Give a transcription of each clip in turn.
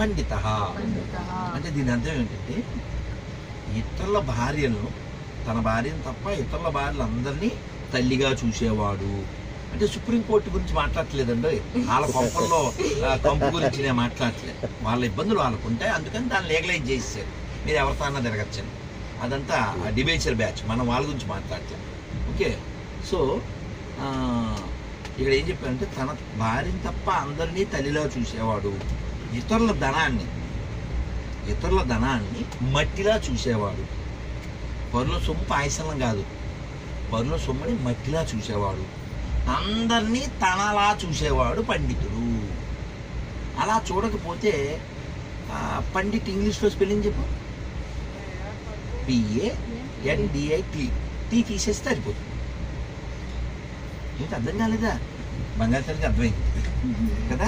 పండిత పండితః. అంటే దీని అర్థం ఏంటంటే ఇతరుల భార్యను తన భార్యను తప్ప ఇతరుల భార్యలందరినీ తల్లిగా చూసేవాడు అంటే సుప్రీంకోర్టు గురించి మాట్లాడట్లేదండి వాళ్ళ కొంపల్లో ఆ, కంపు గురించి నేను మాట్లాడట్లేదు వాళ్ళ ఇబ్బందులు వాళ్ళకు ఉంటాయి అందుకని దాన్ని లీగలైజ్ చేసేసారు మీరు ఎవరితో అన్నా తిరగచ్చని అదంతా డిబేచర్ బ్యాచ్ మనం వాళ్ళ గురించి మాట్లాడట్లేదు ఓకే సో ఆ, ఇక్కడ ఏం చెప్పారంటే తన భార్యను తప్ప అందరినీ తల్లిలా చూసేవాడు ఇతరుల ధనాన్ని ఇతరుల ధనాన్ని మట్టిలా చూసేవాడు పరుల సొమ్ము పాయసనం కాదు పరుల సొమ్ముని మట్టిలా చూసేవాడు అందరినీ తనలా చూసేవాడు పండితుడు అలా చూడకపోతే ఆ, పండిట్ ఇంగ్లీష్లో స్పెల్లింగ్ చెప్పు పిఏ ఎన్డిఐ టీ టీ తీసేస్తే సరిపోతుంది నీకు అర్థం కాలేదా బంగారు తల్లికి అర్థమైంది కదా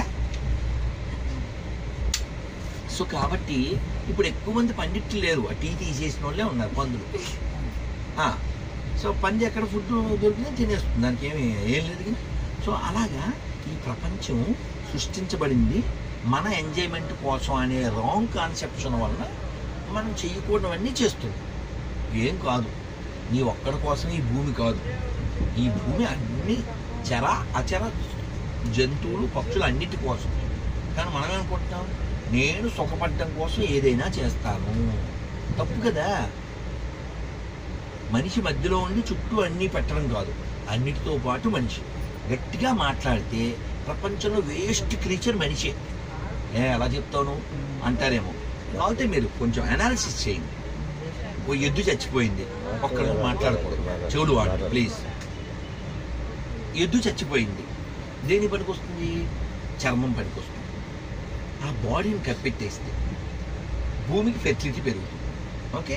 సో కాబట్టి ఇప్పుడు ఎక్కువ మంది పండిట్లు లేరు ఆ టీ తీసేసిన వాళ్ళే ఉన్నారు పందులు ఆ, సో పంది ఎక్కడ ఫుడ్ దొరికినా తినేస్తుంది దానికి ఏమి ఏం లేదు కానీ సో అలాగా ఈ ప్రపంచం సృష్టించబడింది మన ఎంజాయ్మెంట్ కోసం అనే రాంగ్ కాన్సెప్షన్ వల్ల మనం చేయకూడవన్నీ చేస్తుంది ఏం కాదు నీ ఒక్కడి కోసం ఈ భూమి కాదు ఈ భూమి అన్ని చర అచర జంతువులు పక్షులు అన్నిటి కోసం కానీ మనం ఏమనుకుంటాం నేను సుఖపడటం కోసం ఏదైనా చేస్తాను తప్పు కదా మనిషి మధ్యలో ఉండి చుట్టూ అన్నీ పెట్టడం కాదు అన్నిటితో పాటు మనిషి గట్టిగా మాట్లాడితే ప్రపంచంలో వేస్ట్ క్రీచర్ మనిషే ఏ ఎలా చెప్తాను అంటారేమో కాకపోతే మీరు కొంచెం అనాలిసిస్ చేయండి ఓ ఎద్దు చచ్చిపోయింది ఒక్కరు మాట్లాడకూడదు చెవుడు వాడు ప్లీజ్ ఎద్దు చచ్చిపోయింది దేని పనికొస్తుంది చర్మం పనికొస్తుంది ఆ బాడీని కప్పెట్టేస్తే భూమికి ఫెర్టిలిటీ పెరుగుతుంది ఓకే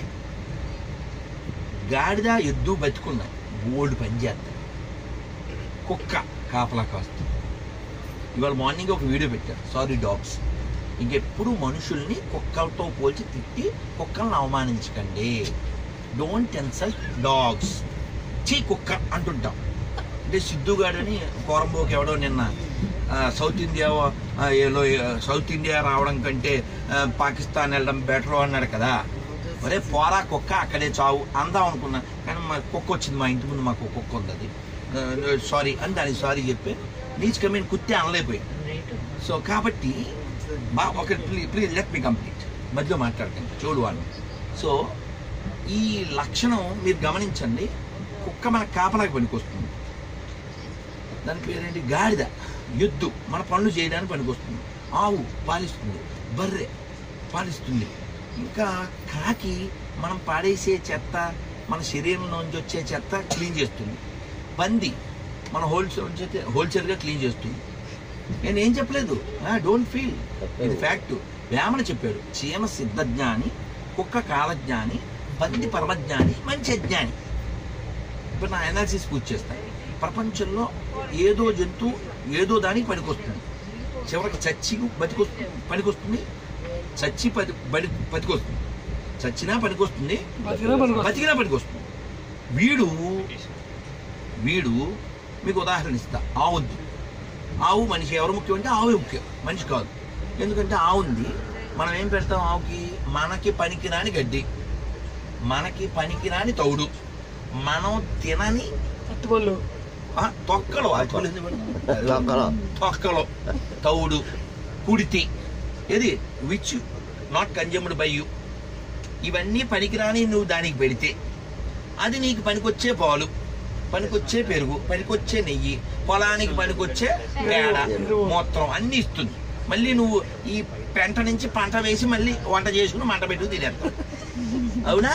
గాడిద ఎద్దు బతుకున్నాయి బోల్డ్ పని చేస్తాయి కుక్క కాపలా కాస్తుంది ఇవాళ మార్నింగ్ ఒక వీడియో పెట్టారు సారీ డాగ్స్ ఇంకెప్పుడు మనుషుల్ని కుక్కలతో పోల్చి తిట్టి కుక్కలను అవమానించకండి డోంట్ ఇన్సల్ట్ డాగ్స్ చీ కుక్క అంటుంటాం అంటే సిద్ధుగాడని కోరంబోకి ఎవడో నిన్న ఆ, సౌత్ ఇండియా ఆ, ఏలో ఆ, సౌత్ ఇండియా రావడం కంటే ఆ, పాకిస్తాన్ వెళ్ళడం బెటర్ అన్నాడు కదా ఒరే పోరా కుక్క అక్కడే చావు అందాం అనుకున్నా కానీ మా కుక్క వచ్చింది మా ఇంటి ముందు మాకు ఒక కుక్క ఉంది అది సారీ అని దానికి సారీ చెప్పి నీచ్ కమీన్ కుత్తే అనలేకపోయింది సో కాబట్టి బా ఒక ప్లీజ్ లెట్ మీ కంప్లీట్ మధ్యలో మాట్లాడకండి చూడు వాళ్ళు సో ఈ లక్షణం మీరు గమనించండి కుక్క మన కాపలాకి పనికొస్తుంది దాని పేరేంటి గాడిద ఎద్దు మన పనులు చేయడానికి పనికొస్తుంది ఆవు పాలిస్తుంది బర్రె పాలిస్తుంది ఇంకా కాకి మనం పాడేసే చెత్త మన శరీరంలోంచి వచ్చే చెత్త క్లీన్ చేస్తుంది పంది మన హోల్సేల్ చేస్తే హోల్సేల్గా క్లీన్ చేస్తుంది నేను ఏం చెప్పలేదు డోంట్ ఫీల్ ఇది ఫ్యాక్ట్ వేమన చెప్పాడు చీమ సిద్ధజ్ఞాని కుక్క కాలజ్ఞాని పంది పరమజ్ఞాని మంచి అజ్ఞాని ఇప్పుడు నా అనాలిసిస్ పూర్తి చేస్తాను ప్రపంచంలో ఏదో జంతువు ఏదో దానికి పనికొస్తుంది చివరికి చచ్చి బతికొస్తుంది పనికొస్తుంది చచ్చి పది బడి బతికొస్తుంది చచ్చినా పనికొస్తుంది బతికినా పనికొస్తుంది. బతికినా పనికొస్తుంది వీడు వీడు మీకు ఉదాహరణ ఇస్తా ఆవు ఉంది ఆవు మనిషి ఎవరు ముఖ్యం అంటే ఆవు ముఖ్యం మనిషి కాదు ఎందుకంటే ఆవు ఉంది మనం ఏం పెడతాం ఆవుకి మనకి పనికిరాని గడ్డి మనకి పనికిరాని తౌడు మనం తినని అట్టుపళ్ళు ఆ, తొక్కలు అటుకులు ఎందుకు పెడతాం? తొక్కలు. తొక్కలు తౌడు కుడితి ఏది which not consumed by you ఇవన్నీ పనికిరాని నువ్వు దానికి పెడితే అది నీకు పనికొచ్చే పాలు పనికొచ్చే పెరుగు పనికొచ్చే నెయ్యి పొలానికి పనికొచ్చే పేడ మూత్రం అన్ని ఇస్తుంది మళ్ళీ నువ్వు ఈ పెంట నుంచి పంట వేసి మళ్ళీ వంట చేసుకుని మంట పెట్టుకు తినేస్తావు అవునా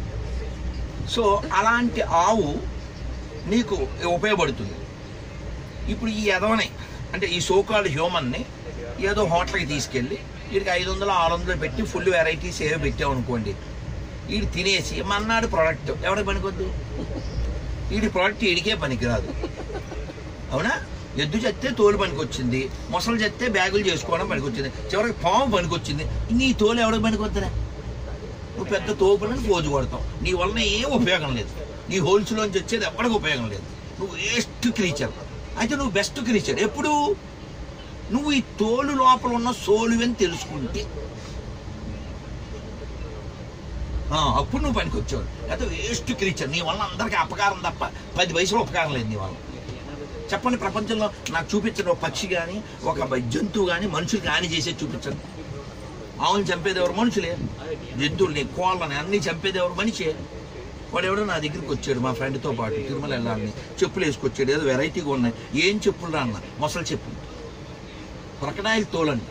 సో అలాంటి ఆవు నీకు ఉపయోగపడుతుంది ఇప్పుడు ఈ ఎదవని అంటే ఈ సోకాల్డ్ హ్యూమన్ని ఏదో హోటల్కి తీసుకెళ్ళి వీడికి ఐదు వందలు ఆరు వందలు పెట్టి ఫుల్ వెరైటీస్ ఏవో పెట్టావు అనుకోండి వీడు తినేసి మన్నాడు ప్రోడక్ట్ ఎవరికి పనికొద్దు వీడి ప్రోడక్ట్ వీడికే పనికిరాదు అవునా ఎద్దు చెత్తే తోలు పనికొచ్చింది మొసలు చెత్తే బ్యాగులు చేసుకోవడం పనికొచ్చింది చివరికి పాము పనికొచ్చింది నీ తోలు ఎవరికి పనికొద్దురా నువ్వు పెద్ద తోపులను పోజు కొడతావు నీ వలన ఏం ఉపయోగం లేదు నీ హోల్స్లోంచి వచ్చేది ఎప్పటికి ఉపయోగం లేదు నువ్వు వేస్ట్ క్రీచర్ అయితే నువ్వు బెస్ట్ క్రీచర్ ఎప్పుడు నువ్వు ఈ తోలు లోపల ఉన్న సోలువని తెలుసుకుంటే ఆ, అప్పుడు నువ్వు పనికి వచ్చావు అయితే వేస్ట్ క్రీచర్ నీ వల్ల అందరికీ అపకారం తప్ప పది వయసులో ఉపకారం లేదు నీ వల్ల చెప్పండి ప్రపంచంలో నాకు చూపించండి ఒక పక్షి కానీ ఒక బ- జంతువు కానీ మనుషులు కానీ చేసేది చూపించండి ఆవుని చంపేది ఎవరు మనుషులే జంతువుల్ని కోళ్ళని అన్ని చంపేది ఎవరు మనిషే వాడు ఎవడో నా దగ్గరికి వచ్చాడు మా ఫ్రెండ్తో పాటు తిరుమల వెళ్ళాలని చెప్పులు వేసుకొచ్చాడు ఏదో వెరైటీగా ఉన్నాయి ఏం చెప్పులు రా అన్న మొసలు చెప్పులు క్రొకడాయిల్ తోలండి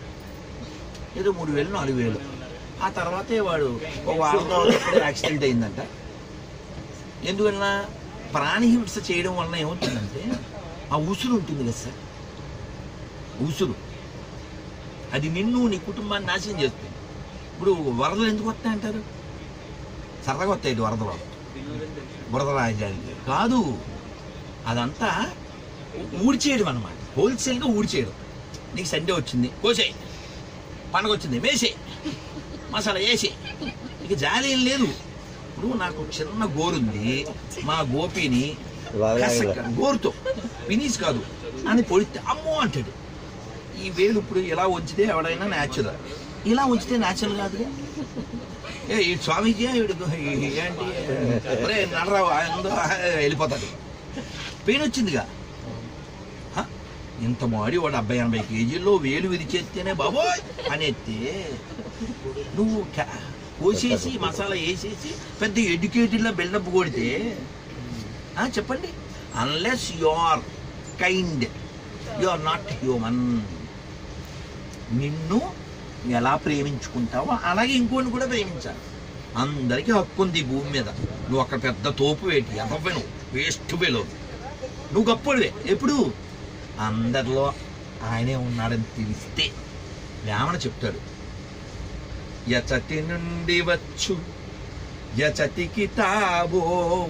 ఏదో మూడు వేలు నాలుగు వేలు ఆ తర్వాతే వాడు ఒక వారం రోజులు యాక్సిడెంట్ అయిందంట ఎందువలన ప్రాణిహింస చేయడం వలన ఏమవుతుందంటే ఆ ఉసురు ఉంటుంది కదా సార్ ఉసురు అది నిన్ను నీ కుటుంబాన్ని నాశనం చేస్తుంది ఇప్పుడు వరదలు ఎందుకు వస్తాయి అంటారు సరదాగా వస్తాయి ఇటు వరదలు బురద రాజధాని కాదు అదంతా ఊడ్చేయడం అనమాట హోల్సేల్గా ఊడ్చేయడం నీకు సండే వచ్చింది కోసేయి పండగ వచ్చింది వేసేయి మసాలా వేసి ఇక జాలి ఏం లేదు ఇప్పుడు నాకు చిన్న గోరుంది మా గోపిని కసక్క గోరుతో పినీస్ కాదు అని పొడితే అమ్మో అంటాడు ఈ వేలు ఇప్పుడు ఇలా ఉంచితే ఎవడైనా న్యాచురల్ ఇలా ఉంచితే న్యాచురల్ కాదుగా ఏ ఈ స్వామీజీ వీడు ఏంటి ఒరే నడరావు ఆయనదో వెళ్ళిపోతాడు పెయిన్ వచ్చిందిగా హ? ఇంత మాడి వాడు డెబ్బై ఎనభై కేజీల్లో వేలు విరిచేస్తేనే బాబోయ్ అని ఎత్తే నువ్వు కా- కోసేసి మసాలా వేసేసి పెద్ద ఎడ్యుకేటెడ్లో బిల్డప్ కొడితే ఆ, చెప్పండి unless you are kind you are not human నిన్ను ఎలా ప్రేమించుకుంటావో అలాగే ఇంకోని కూడా ప్రేమించాలి అందరికీ హక్కు ఉంది ఈ భూమి మీద నువ్వు అక్కడ పెద్ద తోపు వేటి ఎదవ్వే నువ్వు వేస్ట్ వేలో నువ్వు గొప్పడివే ఎప్పుడు అందరిలో ఆయనే ఉన్నాడని తెలిస్తే వేమన చెప్తాడు యచటి నుండి వచ్చు యచతికి తాబో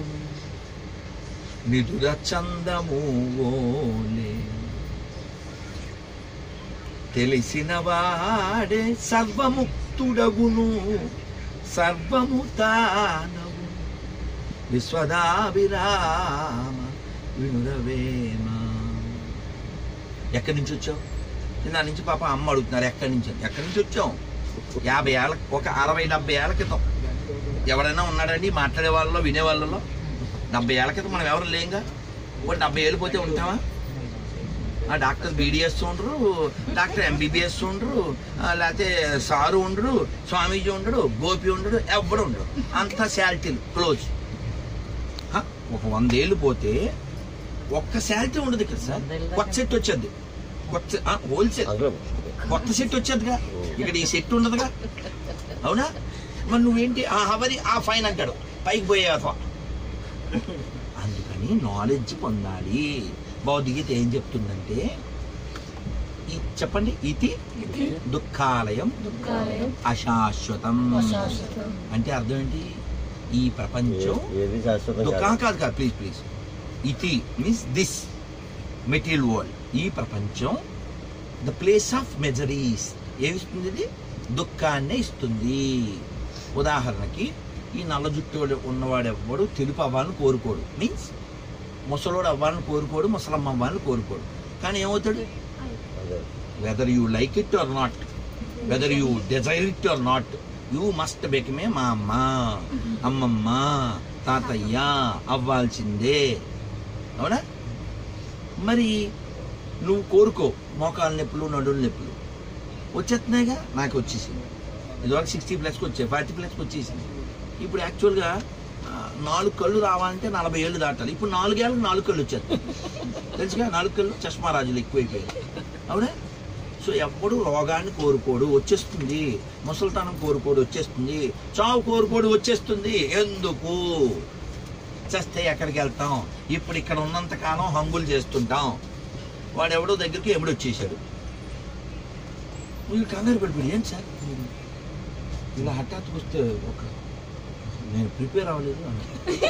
నిదుర చందము ఓలే తెలిసిన వాడే సర్వముక్తుడగును సర్వము తానవు విశ్వదాభిరామ వినురవేమ ఎక్కడి నుంచి వచ్చావు నా నుంచి పాప అమ్మ అడుగుతున్నారు ఎక్కడి నుంచి అని. ఎక్కడి నుంచి వచ్చావు యాభై ఏళ్ళ ఒక అరవై డెబ్బై ఏళ్ళ క్రితం ఎవరైనా ఉన్నాడండి మాట్లాడే వాళ్ళలో వినే వాళ్ళలో డెబ్బై ఏళ్ళ క్రితం మనం ఎవరు లేంగా ఇప్పుడు డెబ్బై ఏళ్ళు పోతే ఉంటామా ఆ డాక్టర్ బీడిఎస్ ఉండరు డాక్టర్ ఎంబీబీఎస్ ఉండరు ఆ, లేకపోతే సారు ఉండరు స్వామీజీ ఉండడు గోపి ఉండడు ఎవ్వడు ఉండడు అంతా శాలిటీలు క్లోజ్ హ, ఒక వందేళ్ళు పోతే ఒక్క శాలిటీ ఉండదు ఇక్కడ సార్ కొత్త సెట్ వచ్చేది కొత్త హోల్సేల్ కొత్త సెట్ వచ్చేదిగా ఇక్కడ ఈ సెట్ ఉండదుగా అవునా మరి నువ్వేంటి ఆ హవరి ఆ ఫైన్ అంటాడు పైకి పోయే అథవా అందుకని నాలెడ్జ్ పొందాలి భౌతికత ఏం చెప్తుందంటే ఈ- చెప్పండి ఇది దుఃఖాలయం దుఃఖాలయం అశాశ్వతం అశాశ్వతం. అంటే అర్థం ఏంటి ఈ ప్రపంచం ఏది శాశ్వతం దుఃఖం కాదు. కాదు కాదు ప్లీజ్ ప్లీజ్ ఇది మీన్స్ దిస్ మెటీరియల్ వరల్డ్ ఈ ప్రపంచం ద ప్లేస్ ఆఫ్ మెజరీస్ ఏమిస్తుంది ఇది దుఃఖాన్నే ఇస్తుంది ఉదాహరణకి ఈ నల్ల జుట్టు ఉన్నవాడు ఎవ్వడు తెలుపు అవ్వాలని కోరుకోడు మీన్స్ ముసలోడు అవ్వాలని కోరుకోడు ముసలమ్మ అవ్వాలని కోరుకోడు కానీ ఏమవుతాడు అదే. Whether you like it or not whether you desire it or not you must become మా అమ్మ అమ్మమ్మ తాతయ్య అవ్వాల్సిందే అవునా మరి నువ్వు కోరుకో మోకాలు నొప్పులు నడులు నొప్పులు వచ్చేస్తున్నాయిగా నాకు వచ్చేసింది ఇదివరకు సిక్స్టీ ప్లస్కి వచ్చాయి ఫార్టీ ప్లస్కి వచ్చేసింది ఇప్పుడు యాక్చువల్గా ఆ, నాలుగు కళ్ళు రావాలంటే నలభై ఏళ్ళు దాటాలి ఇప్పుడు నాలుగేళ్ళకి నాలుగు కళ్ళు వచ్చేస్తాయి తెలుసుగా నాలుగు కళ్ళు చష్మా రాజులు ఎక్కువైపోయాయి అవునా సో ఎప్పుడు రోగాన్ని కోరుకోడు వచ్చేస్తుంది ముసలితనం కోరుకోడు వచ్చేస్తుంది చావు కోరుకోడు వచ్చేస్తుంది ఎందుకు చేస్తే ఎక్కడికి వెళ్తాం ఇప్పుడు ఇక్కడ ఉన్నంత కాలం హంగులు చేస్తుంటాం వాడెవడో దగ్గరికి ఎప్పుడు వచ్చేసాడు మీరు కంగారు పడిపోయి ఏం సార్ మీరు ఇలా హఠాత్తుకు వస్తే ఒక నేను ప్రిపేర్ అవ్వలేదు అన్న.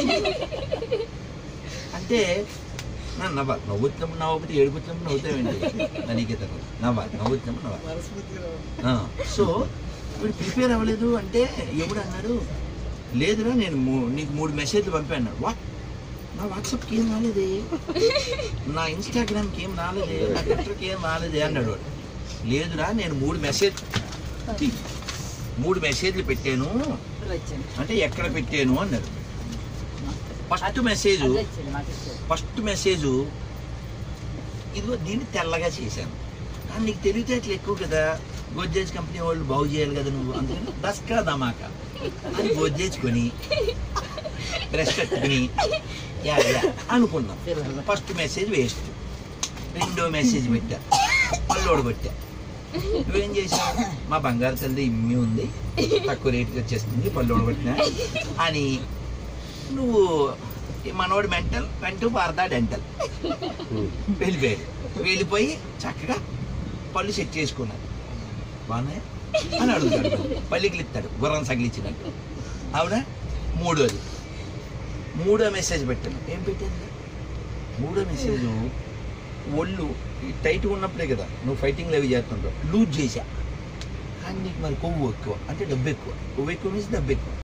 అంటే నా నవ్వాలి నవ్వుతున్నప్పుడు నవ్వకపోతే ఏడుపుతున్నప్పుడు నవ్వుతామండి నీకే తెలియదు నవ్వాలి నవ్వుతున్నప్పుడు నవ్వాలి ఆ, సో ఇప్పుడు ప్రిపేర్ అవ్వలేదు అంటే ఎప్పుడు అన్నాడు లేదురా నేను మూ- నీకు మూడు మెసేజ్లు పంపాను అన్నాడు వాట్ నా వాట్సాప్కి ఏం రాలేదే నా ఇన్స్టాగ్రామ్కి ఏం రాలేదే నా ట్విట్టర్కి ఏం రాలేదే అన్నాడు వాడు లేదురా నేను మూడు మెసేజ్ తీ. మూడు మెసేజ్లు పెట్టాను వచ్చింది అంటే ఎక్కడ పెట్టాను అన్నారు ఫస్ట్ మెసేజ్ అది వచ్చింది మాకు ఇచ్చేది. ఫస్ట్ మెసేజ్ ఇదిగో దీన్ని తెల్లగా చేశాను కానీ నీకు తెలివితేటలు ఎక్కువ కదా గోద్రేజ్ కంపెనీ వాళ్ళు బాగు చేయాలి కదా నువ్వు అందుకని దస్కా దమాకా అని గోద్రేజ్ కొని బ్రష్ పెట్టుకుని యా యా అనుకున్నాం పిల్లలు. ఫస్ట్ మెసేజ్ వేస్ట్ రెండో మెసేజ్ పెట్టా పల్లోడు కొట్టా నువ్వేం చేసావు మా బంగారు తల్లి ఇమ్మి ఉంది తక్కువ రేటుకి వచ్చేస్తుంది పల్లోడు కొట్టినా అని నువ్వు ఈ మనోడు మెంటల్ వెంటూ పారదా డెంటల్ వెళ్ళిపోయాడు వెళ్ళిపోయి చక్కగా పళ్ళు సెట్ చేసుకున్నాడు బాగున్నాయి అని అడుగుతాడు పల్లికి ఇస్తాడు గుర్రం సగిలిచ్చినట్టు అవునా మూడోది మూడో మెసేజ్ పెట్టాను ఏం పెట్టాను మూడో మెసేజ్ ఒళ్ళు ఈ టైట్ ఉన్నప్పుడే కదా నువ్వు ఫైటింగ్లు అవి చేస్తుంటావు లూజ్ చేశా కానీ నీకు మరి కొవ్వు ఎక్కువ అంటే డబ్బు ఎక్కువ కొవ్వు ఎక్కువ మీన్స్ డబ్బు ఎక్కువ